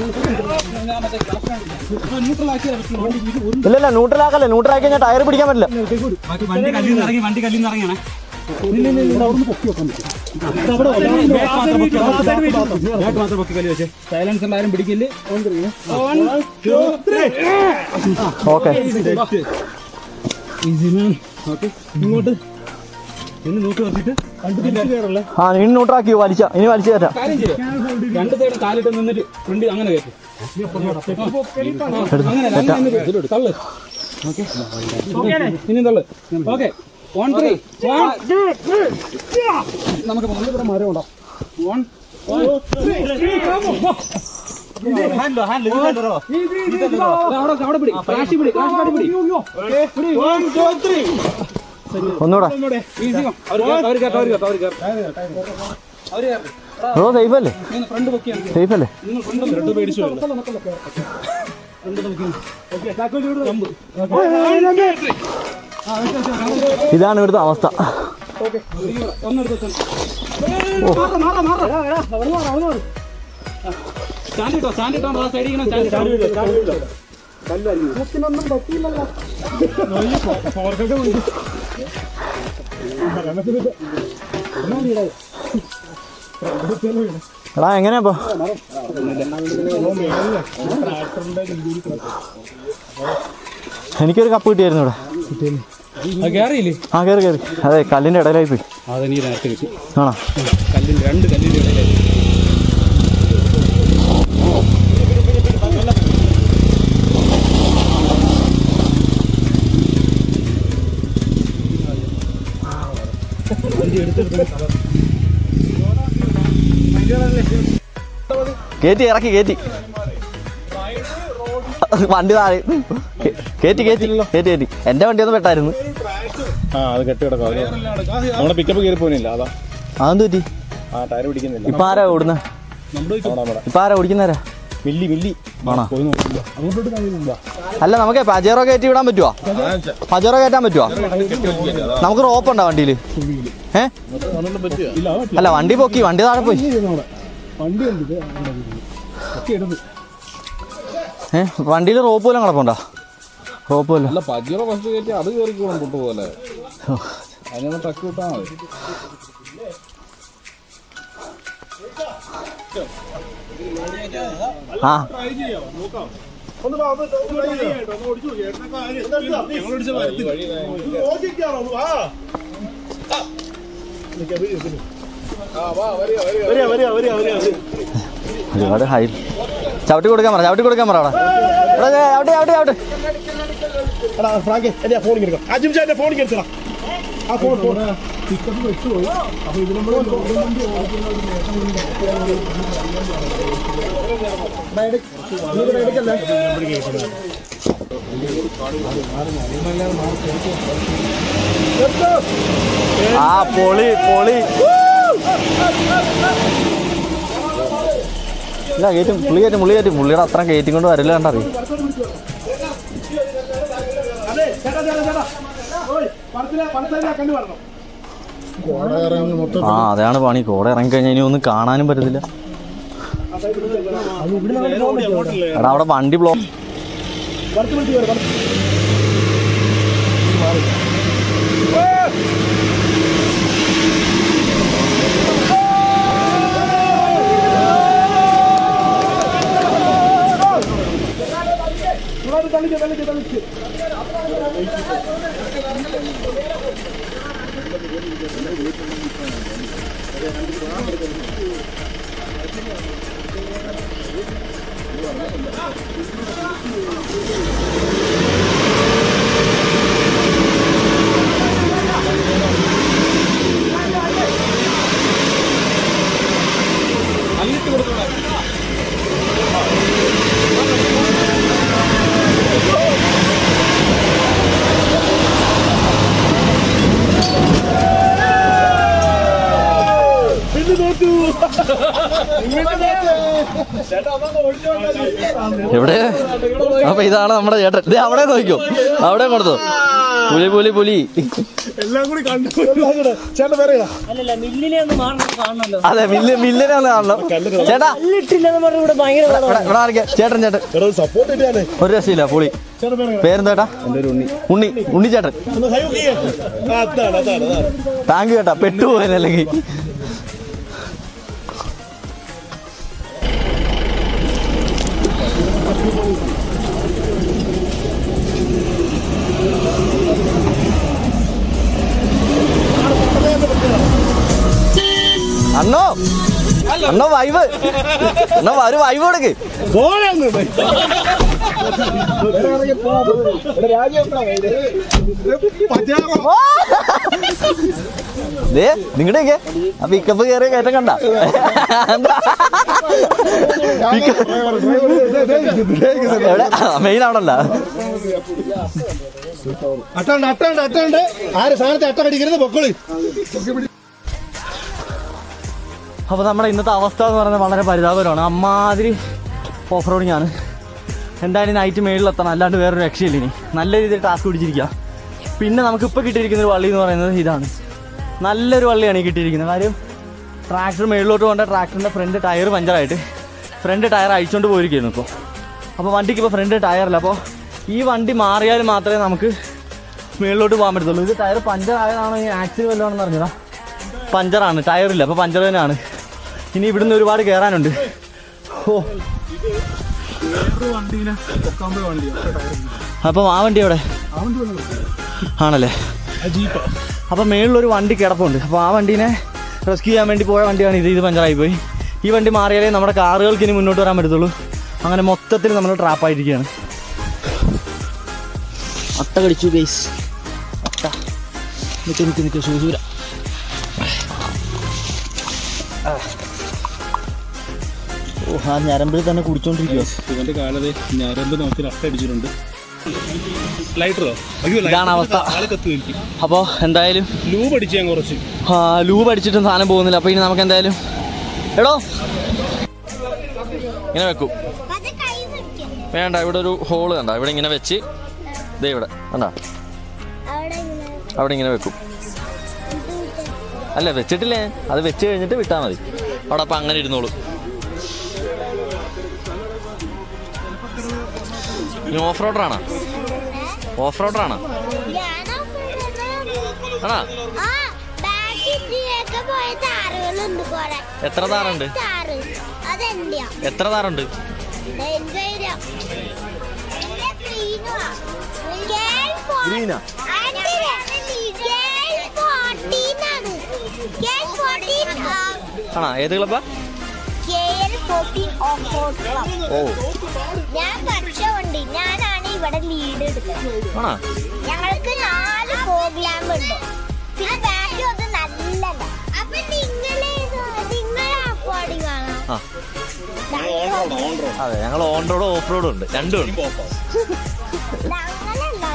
ഇല്ല ഇല്ല ന്യൂട്രലാക്കല്ലേ ന്യൂട്രലാക്കി കഴിഞ്ഞാൽ ടയർ പിടിക്കാൻ പറ്റില്ല വണ്ടി കല്ലിൽ നിന്ന് ഇറങ്ങി വണ്ടി കല്ലിൽ നിന്ന് ഇറങ്ങിയാണ് ബാക്ക് മാത്രം പൊക്കി കല്ല് വെച്ച് സൈലൻസ് ഉണ്ടായാലും പിടിക്കില്ല ഓക്കെ ഇങ്ങോട്ട് എന്ന് നോക്കി നോക്കിട്ട് ആ ഇനി ന്യൂട്രാക്കി വലിച്ച ഇനി വലിച്ചു കയറ്റാം കാര്യം ചെയ്യാം രണ്ട് സൈഡും കാലിട്ട് നിന്നിട്ട് ഫ്രണ്ട് അങ്ങനെ കയറ്റും അങ്ങനെ അങ്ങനെ നിന്നിട്ട് തള്ളു ഓക്കെ ഇനി തള്ളു ഓക്കെ വൺ ത്രീ നമുക്ക് ഇവിടെ മരം ഉണ്ടോ വൺ അവിടെ പിടി ക്രാഷി പിടി ക്രാഷി പിടി ഒന്നുകൂടെ ഈസി അവർ അവർ കയറട്ടെ അവർ കയറട്ടെ അവർ കയറട്ടെ അവർ കയറട്ടെ ബ്രോ സേഫ് അല്ലേ നിങ്ങൾ ഫ്രണ്ട് പൊക്കിയാണ് സേഫ് അല്ലേ നിങ്ങൾ ഫ്രണ്ട് പേടിച്ചു ഇതാണ് ഇവിടുത്തെ അവസ്ഥ സ്റ്റാൻഡിട്ടോ സ്റ്റാൻഡിട്ടോ ആ സൈഡിൽ ഇങ്ങനെ സ്റ്റാൻഡ് എടാ എങ്ങനെയാ ഇപ്പൊ എനിക്കൊരു കപ്പ് കിട്ടിയായിരുന്നു ഇവിടെ കയറിയില്ലേ ആ കയറി കയറി അതെ കല്ലിന്റെ ഇടയിലായി പോയി അത് നീ നേരത്തെ കിട്ടി ആണോ കല്ലിന്റെ രണ്ട് കല്ലിന്റെ ഇടയിലായി കേറ്റി ഇറക്കി കേറ്റി വണ്ടി താഴെ കേ- കേറ്റി കേറ്റി കേറ്റി കേറ്റി എന്റെ വണ്ടി ഒന്നും പെട്ടായിരുന്നു ആ അത് കെട്ടി കിടക്കാം നമ്മുടെ പിക്കപ്പ് കയറി പോകുന്നില്ല അതാ അതെന്ത് പറ്റി ആ ടയർ പിടിക്കുന്നില്ല ഇപ്പൊ ആരാ ഓടുന്ന അവിടെ നമ്മുടെ ഇപ്പൊ ആരാ ഓടിക്കുന്നവരാ മില്ലി മില്ലി ആണോ പോയി നോക്കില്ല അങ്ങോട്ടോട്ട് കാണില്ല അല്ല നമുക്ക് പജേറോ കയറ്റി വിടാൻ പറ്റുമോ പജേറോ കയറ്റാൻ പറ്റുമോ നമുക്ക് റോപ്പ് ഉണ്ടോ വണ്ടിയിൽ ഏ അല്ല വണ്ടി പൊക്കി വണ്ടി താഴെ പോയി വണ്ടി ഉണ്ട് ഒക്കെ എടുത്ത് ഏ വണ്ടിയിൽ റോപ്പ് പോലും കിടപ്പുണ്ടോ റോപ്പ് പോലും അല്ല പജിറ ഫസ്റ്റ് കയറ്റി അത് കയറിക്കോളും പൊട്ടു പോലെ അതിനൊന്ന് ടക്ക് വിട്ടാൽ മതി ആ ഒന്ന് വാ, ഒന്ന് ഒന്ന് try ചെയ്യാം കേട്ടോ. ഒന്ന് ഓടിച്ച് നോക്കിയേ. ഏട്ടനൊക്കെ ആരും ഞങ്ങളോടിച്ച മരത്തിൽ. ഒന്ന് നോക്കിയിരിക്കാണോ? ഒന്ന് വാ. ആ. നിൽക്കാം, വരൂ, വരൂ. വരിക, വരിക, വരിക, വരിക. ഒരുപാട് ഹൈ ചവിട്ടി കൊടുക്കാൻ പറ ചവിട്ടി കൊടുക്കാൻ പറ അവിടെ എടാ, ദേ, ചവിട്ടി ചവിട്ടി ചവിട്ടി എടാ, ഫ്രാങ്കേ, എന്റെ ആ ഫോണിൽ എടുക്കാം. അജിം ചാന്റെ ഫോണിൽ എടുത്തടാ. ആ ഫോൺ ഫോൺ പിക്കപ്പ് വെച്ചുപോയി അപ്പൊ ഇത് നമ്മൾ വണ്ടി ആ പൊളി പൊളി ഇല്ല കയറ്റും പുള്ളി കയറ്റും പുള്ളി കയറ്റും പുള്ളിയുടെ അത്ര കയറ്റി കൊണ്ട് വരില്ല കണ്ടറിയും അതെ ചേട്ടാ ചേട്ടാ ചേട്ടാ ഓയ് പടത്തിലെ പടത്തിലെ കണ്ടു വരണം ആ അതാണ് പണി കോടെ ഇറങ്ങി കഴിഞ്ഞാൽ ഇനി ഒന്നും കാണാനും പറ്റത്തില്ല എടാ അവിടെ വണ്ടി ബ്ലോക്ക് പടത്ത് വിളിച്ച് കയറി പടത്ത് തള്ളിച്ച് തള്ളിച്ച് തള്ളിച്ച് പിന്നെ നോക്കൂ ചേട്ടാ അതൊന്ന് ഓടിച്ചോണ്ടല്ലേ എവിടെ അപ്പൊ ഇതാണ് നമ്മുടെ ചേട്ടൻ ദേ അവിടെ നോക്കിയോ അവിടെ കൊടുത്തു പുലി പുലി പുലി എല്ലാം കൂടി കണ്ടു ചേട്ടൻ വേറെ ഏതാ? അല്ലല്ല മില്ലിനെ ഒന്ന് മാറണം കാണണല്ലോ അതെ മില്ല് മില്ലിനെ ഒന്ന് കാണണം ചേട്ടാ കല്ലിട്ടില്ലെന്ന് പറഞ്ഞ ഇവിടെ ഭയങ്കര വെള്ളം. ഇവിടെ ഇവിടെ ആരൊക്കെയാ? ചേട്ടൻ ചേട്ടൻ എടാ സപ്പോർട്ട് ഇട്ടാണ് ഒരു രക്ഷയില്ല പുളി ചേട്ടൻ വേറെ ഏതാ? പേരെന്താ ഉണ്ണി ഉണ്ണി ചേട്ടൻ ഒന്ന് ഹൈ നോക്കിയേ ആ, അതാണ് അതാണ് അതാണ് താങ്ക് യു ചേട്ടാ പെട്ടുപോയത് അല്ലെങ്കിൽ അണ്ണോ അണ്ണോ വൈവ് അണ്ണോ ഒരു വൈവ് കൊടുക്ക് പോരാന്ന് ദേ നിങ്ങളുടെ ആ പിക്കപ്പ് കയറിയ കയറ്റം കണ്ട മെയിൻ ആവണല്ല അട്ടാണ്ട് അട്ടാണ്ട് അട്ടാണ്ട് ആര് സാധനത്തെ അട്ട കടിക്കരുത് പൊക്കളി അപ്പോൾ നമ്മുടെ ഇന്നത്തെ അവസ്ഥ എന്ന് പറയുന്നത് വളരെ പരിതാപകരമാണ് അമ്മാതിരി ഓഫ് റോഡിങ് ആണ് എന്തായാലും നൈറ്റ് മേളിലെത്തണം അല്ലാണ്ട് വേറൊരു രക്ഷയില്ല ഇനി നല്ല രീതിയിൽ ടാസ്ക് പിടിച്ചിരിക്കുക പിന്നെ നമുക്ക് ഇപ്പോൾ കിട്ടിയിരിക്കുന്ന ഒരു വള്ളി എന്ന് പറയുന്നത് ഇതാണ് നല്ലൊരു വള്ളിയാണ് ഈ കിട്ടിയിരിക്കുന്നത് കാര്യം ട്രാക്ടർ മേളിലോട്ട് പോകേണ്ട ട്രാക്ടറിൻ്റെ ഫ്രണ്ട് ടയർ പഞ്ചറായിട്ട് ഫ്രണ്ട് ടയർ അഴിച്ചുകൊണ്ട് പോയിരിക്കുന്നു ഇപ്പോൾ അപ്പോൾ വണ്ടിക്ക് ഇപ്പോൾ ഫ്രണ്ട് ടയറില്ല അപ്പോൾ ഈ വണ്ടി മാറിയാൽ മാത്രമേ നമുക്ക് മേളിലോട്ട് പോകാൻ പറ്റത്തുള്ളൂ ഇത് ടയർ പഞ്ചർ ആയതാണോ ഈ ആക്സിഡൻറ്റ് വല്ലതാണെന്ന് അറിഞ്ഞതാ പഞ്ചറാണ് ടയറില്ല അപ്പോൾ പഞ്ചർ തന്നെയാണ് ഇനി ഇവിടുന്ന് ഒരുപാട് കയറാനുണ്ട് ഓ അപ്പം ആ വണ്ടി എവിടെ ആണല്ലേ ജീപ്പ് അപ്പം മേളിലൊരു വണ്ടി കിടപ്പുണ്ട് അപ്പോൾ ആ വണ്ടീനെ റെസ്ക്യൂ ചെയ്യാൻ വേണ്ടി പോയ വണ്ടിയാണ് ഇത് ഇത് പഞ്ചറായി പോയി ഈ വണ്ടി മാറിയാലേ നമ്മുടെ കാറുകൾക്ക് ഇനി മുന്നോട്ട് വരാൻ പറ്റത്തുള്ളൂ അങ്ങനെ മൊത്തത്തിൽ നമ്മൾ ട്രാപ്പായിരിക്കുകയാണ് അട്ട കടിച്ചു ഗൈസ് അട്ട നിൽക്ക് നിൽക്ക് നിൽക്ക് സൂസൂര ഓ ആ ഞരമ്പിൽ തന്നെ കുടിച്ചോണ്ടിരിക്കുവോ ഇവന്റെ കാലത് ഞരമ്പ് നോക്കി അട്ടടിച്ചിട്ടുണ്ട് ലൈറ്ററോ അയ്യോ ഇതാണ് അവസ്ഥ. ആള് കത്ത് നിൽക്കും അപ്പോൾ എന്തായാലും ലൂബ് അടിച്ച് ഞാൻ കുറച്ച് ആ, ലൂബ് അടിച്ചിട്ടും സാധനം പോകുന്നില്ല അപ്പോൾ ഇനി നമുക്ക് എന്തായാലും എടോ ഇങ്ങനെ വെക്കും അത് കൈ പിടിക്കും വേണ്ട ഇവിടെ ഒരു ഹോള് കണ്ട ഇവിടെ ഇങ്ങനെ വെച്ച് ദേ ഇവിടെ കണ്ട അവിടെ ഇങ്ങനെ അവിടെ ഇങ്ങനെ വെക്കും അല്ല വെച്ചിട്ടില്ലേ അത് വെച്ച് കഴിഞ്ഞിട്ട് വിട്ടാൽ മതി അവിടെ അപ്പം അങ്ങനെ ഇരുന്നോളൂ ഇനി ഓഫ് റോഡറാണോ ഓഫ് റോഡറാണോ ഞാനാ കൊണ്ടുവന്നത്. ആണോ ആ ബാക്ക് ഇന്ത്യയൊക്കെ പോയ താറുകളുണ്ട് കുറെ എത്ര താറുണ്ട് താറ് അതെന്റെയാ എത്ര താറുണ്ട് ഡേഞ്ചറോ എന്റെ ക്ലീനുവാ ഗേൾ ഫോർ ഗ്രീനാ ആന്റിനെ ഗേൾ ഫോർട്ടീനാണ് ഗേൾ ഫോർട്ടീൻ ആണോ ഏത് ക്ലബ്ബാ girl fourteen off road club ഓ ഞാൻ വർഷമുണ്ട് ഞാനാണ് ഇവിടെ ലീഡ് എടുക്കുന്നത് ആണോ ഞങ്ങൾക്ക് നാല് പ്രോഗ്രാം ഉണ്ട് പിന്നെ ബാക്കി ഒന്ന് നല്ലതാ അപ്പൊ നിങ്ങളെ നിങ്ങളെ അക്കോർഡിംഗ് ആണോ ആ അതെ ഞങ്ങൾ ഓൺ റോഡും ഓഫ് റോഡും ഉണ്ട് രണ്ടും ഉണ്ട്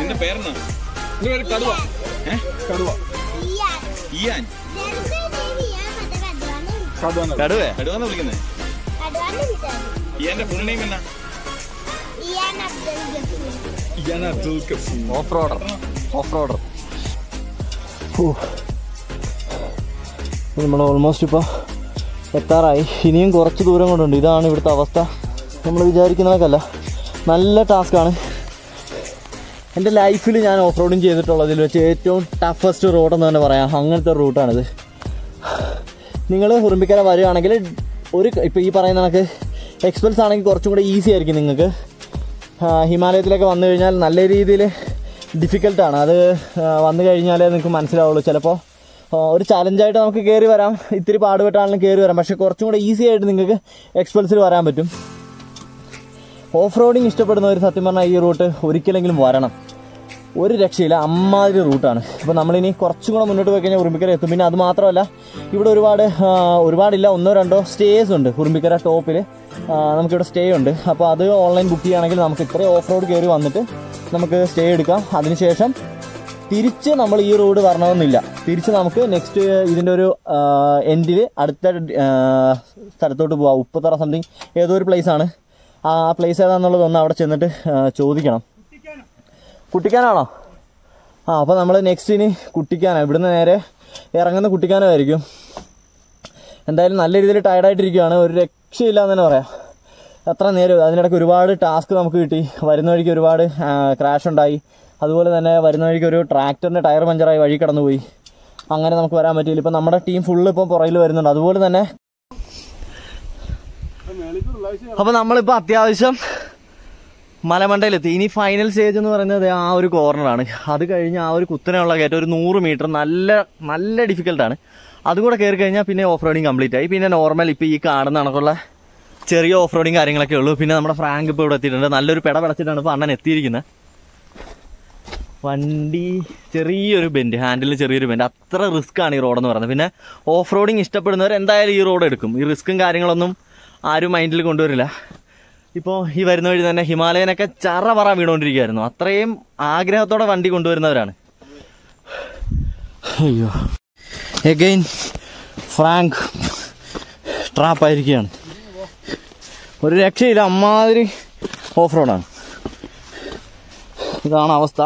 നിന്റെ പേരെന്നാ നിന്റെ പേര് കടുവ ഏ കടുവ ഇയാൻ. ഇയാൻ ചെറുത് പേര് ഇയാൻ, മറ്റേ കടുവാന്ന് വിളിക്കും. കടുവ കടുവേ കടുവന്ന് വിളിക്കുന്നത് കടുവാന്ന് വിളിച്ചാൽ മതി. ഇയാന്റെ ഫുൾ നെയിം എന്നാ ഇയാൻ അബ്ദുൽ ഗഫൂർ. ഇയാൻ Abdul Kafeem off roader off roader നമ്മൾ ഓൾമോസ്റ്റ് ഇപ്പോൾ എത്താറായി ഇനിയും കുറച്ച് ദൂരം കൊണ്ടുണ്ട് ഇതാണ് ഇവിടുത്തെ അവസ്ഥ നമ്മൾ വിചാരിക്കുന്നതൊക്കെയല്ല നല്ല ടാസ്ക്കാണ് എൻ്റെ ലൈഫിൽ ഞാൻ ഓഫ് റോഡിങ് ചെയ്തിട്ടുള്ളതിൽ വെച്ച് ഏറ്റവും ടഫസ്റ്റ് റോഡെന്ന് തന്നെ പറയാം അങ്ങനത്തെ ഒരു റൂട്ടാണിത് നിങ്ങൾ ഉറുമ്പിക്കര വരികയാണെങ്കിൽ ഒരു ഇപ്പോൾ ഈ പറയുന്ന കണക്ക് എക്സ്പെൻസ് ആണെങ്കിൽ കുറച്ചും കൂടെ ഈസി ആയിരിക്കും നിങ്ങൾക്ക് ആ, ഹിമാലയത്തിലൊക്കെ വന്നു കഴിഞ്ഞാൽ നല്ല രീതിയിൽ ഡിഫിക്കൽട്ടാണ് അത് ആ, വന്നു കഴിഞ്ഞാലേ നിങ്ങൾക്ക് മനസ്സിലാവുള്ളൂ ചിലപ്പോൾ ആ, ഒരു ചലഞ്ചായിട്ട് നമുക്ക് കയറി വരാം ഇത്തിരി പാടുപെട്ടാണെങ്കിലും കയറി വരാം പക്ഷേ കുറച്ചും കൂടെ ഈസി ആയിട്ട് നിങ്ങൾക്ക് എക്സ്പെൻസിൽ വരാൻ പറ്റും ഓഫ് റോഡിങ് ഇഷ്ടപ്പെടുന്നവർ സത്യം പറഞ്ഞാൽ ഈ റൂട്ട് ഒരിക്കലെങ്കിലും വരണം ഒരു രക്ഷയില്ല അമ്മാതിരി റൂട്ടാണ് ഇപ്പോൾ നമ്മളിനി കുറച്ചും കൂടെ മുന്നോട്ട് പോയി കഴിഞ്ഞാൽ ഉറുമ്പിക്കര എത്തും പിന്നെ അത് മാത്രമല്ല ഇവിടെ ഒരുപാട് ആ, ഒരുപാടില്ല ഒന്നോ രണ്ടോ സ്റ്റേസ് ഉണ്ട് ഉറുമ്പിക്കര ടോപ്പിൽ നമുക്കിവിടെ സ്റ്റേ ഉണ്ട് അപ്പോൾ അത് ഓൺലൈൻ ബുക്ക് ചെയ്യുകയാണെങ്കിൽ നമുക്ക് ഇത്രയും ഓഫ് റോഡ് കയറി വന്നിട്ട് നമുക്ക് സ്റ്റേ എടുക്കാം അതിനുശേഷം തിരിച്ച് നമ്മൾ ഈ റോഡ് വരണമെന്നില്ല തിരിച്ച് നമുക്ക് നെക്സ്റ്റ് ഇതിൻ്റെ ഒരു എൻഡിൽ അടുത്ത ആ, സ്ഥലത്തോട്ട് പോവാം ഉപ്പുതറ സംതിങ് ഏതോ ഒരു place ആണ് ആ പ്ലേസ് ഏതാണെന്നുള്ളത് ഒന്ന് അവിടെ ചെന്നിട്ട് ആ, ചോദിക്കണം കുട്ടിക്കാനാണോ ആ അപ്പോൾ നമ്മൾ നെക്സ്റ്റ് ഇനി കുട്ടിക്കാനാണ് ഇവിടുന്ന് നേരെ ഇറങ്ങുന്ന കുട്ടിക്കാനമായിരിക്കും എന്തായാലും നല്ല രീതിയിൽ ടയർഡായിട്ടിരിക്കുകയാണ് ഒരു രക്ഷയില്ല എന്ന് തന്നെ പറയാം അത്ര നേരം അതിനിടയ്ക്ക് ഒരുപാട് ടാസ്ക് നമുക്ക് കിട്ടി വരുന്ന വഴിക്ക് ഒരുപാട് ക്രാഷ് ഉണ്ടായി അതുപോലെ തന്നെ വരുന്ന വഴിക്ക് ഒരു ട്രാക്ടറിൻ്റെ ടയർ പഞ്ചറായി വഴി കടന്നുപോയി അങ്ങനെ നമുക്ക് വരാൻ പറ്റിയില്ല ഇപ്പം നമ്മുടെ ടീം ഫുള്ള് ഇപ്പം പുറകിൽ വരുന്നുണ്ട് അതുപോലെ തന്നെ അപ്പോൾ നമ്മളിപ്പോൾ അത്യാവശ്യം മലമണ്ടയിലെത്തി ഇനി ഫൈനൽ സ്റ്റേജ് എന്ന് പറയുന്നത് ആ ഒരു കോർണറാണ് അത് കഴിഞ്ഞ് ആ ഒരു കുത്തനെയുള്ള കയറ്റം ഒരു നൂറ് മീറ്റർ നല്ല നല്ല ഡിഫിക്കൽട്ടാണ് അതും കൂടെ കയറി കഴിഞ്ഞാൽ പിന്നെ ഓഫ് റോഡിങ് കംപ്ലീറ്റ് ആയി പിന്നെ നോർമൽ ഇപ്പോൾ ഈ കാണുന്ന കണക്കുള്ള ചെറിയ ഓഫ് റോഡിങ് കാര്യങ്ങളൊക്കെ ഉള്ളൂ പിന്നെ നമ്മുടെ ഫ്രാങ്ക് ഇപ്പോൾ ഇവിടെ എത്തിയിട്ടുണ്ട് നല്ലൊരു പെട പിടച്ചിട്ടാണ് ഇപ്പോൾ അണ്ണൻ എത്തിയിരിക്കുന്നത് വണ്ടി ചെറിയൊരു ബെൻഡ് ഹാൻഡിൽ ചെറിയൊരു ബെൻഡ് അത്ര റിസ്ക് ആണ് ഈ റോഡെന്ന് പറയുന്നത് പിന്നെ ഓഫ് റോഡിങ് ഇഷ്ടപ്പെടുന്നവർ എന്തായാലും ഈ റോഡ് എടുക്കും ഈ റിസ്ക്കും കാര്യങ്ങളൊന്നും ആരും മൈൻഡിൽ കൊണ്ടുവരില്ല ഇപ്പോൾ ഈ വരുന്ന വഴി തന്നെ ഹിമാലയനൊക്കെ ചറ പറ വീണുകൊണ്ടിരിക്കുകയായിരുന്നു അത്രയും ആഗ്രഹത്തോടെ വണ്ടി കൊണ്ടുവരുന്നവരാണ് അയ്യോ എഗെയിൻ ഫ്രാങ്ക് ട്രാപ്പായിരിക്കുകയാണ് ഒരു രക്ഷയില്ല അമ്മാതിരി ഓഫ് റോഡാണ് ഇതാണ് അവസ്ഥ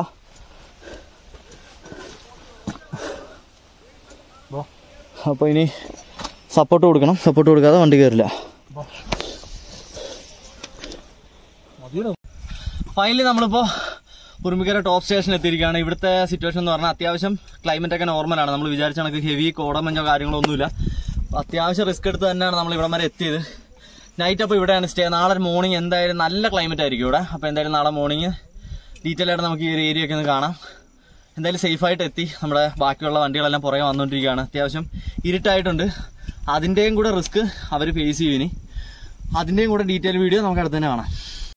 അപ്പോൾ ഇനി സപ്പോർട്ട് കൊടുക്കണം സപ്പോർട്ട് കൊടുക്കാതെ വണ്ടി കയറില്ല ഫൈനലി നമ്മളിപ്പോൾ ഉറുമിക്കര ടോപ്പ് സ്റ്റേഷൻ എത്തിയിരിക്കുകയാണ് ഇവിടുത്തെ സിറ്റുവേഷൻ എന്ന് പറഞ്ഞാൽ അത്യാവശ്യം ക്ലൈമറ്റ് ഒക്കെ നോർമലാണ് നമ്മൾ വിചാരിച്ച കണക്ക് ഹെവി കോടമഞ്ഞോ കാര്യങ്ങളോ ഒന്നുമില്ല അപ്പൊ അത്യാവശ്യം റിസ്ക് എടുത്ത് തന്നെയാണ് നമ്മൾ ഇവിടം വരെ എത്തിയത് നൈറ്റ് അപ്പോൾ ഇവിടെയാണ് സ്റ്റേ നാളെ മോർണിംഗ് എന്തായാലും നല്ല ക്ലൈമറ്റ് ആയിരിക്കും ഇവിടെ അപ്പോൾ എന്തായാലും നാളെ മോർണിംഗ് ഡീറ്റെയിൽ ആയിട്ട് നമുക്ക് ഈ ഒരു ഏരിയ ഒക്കെ ഒന്ന് കാണാം എന്തായാലും സേഫായിട്ട് എത്തി നമ്മുടെ ബാക്കിയുള്ള വണ്ടികളെല്ലാം പുറകെ വന്നുകൊണ്ടിരിക്കുകയാണ് അത്യാവശ്യം ഇരുട്ടായിട്ടുണ്ട് അതിൻ്റെയും കൂടെ റിസ്ക് അവർ ഫേസ് ചെയ്യും ഇനി അതിൻ്റെയും കൂടെ ഡീറ്റെയിൽ വീഡിയോ നമുക്ക് അടുത്ത് തന്നെ കാണാം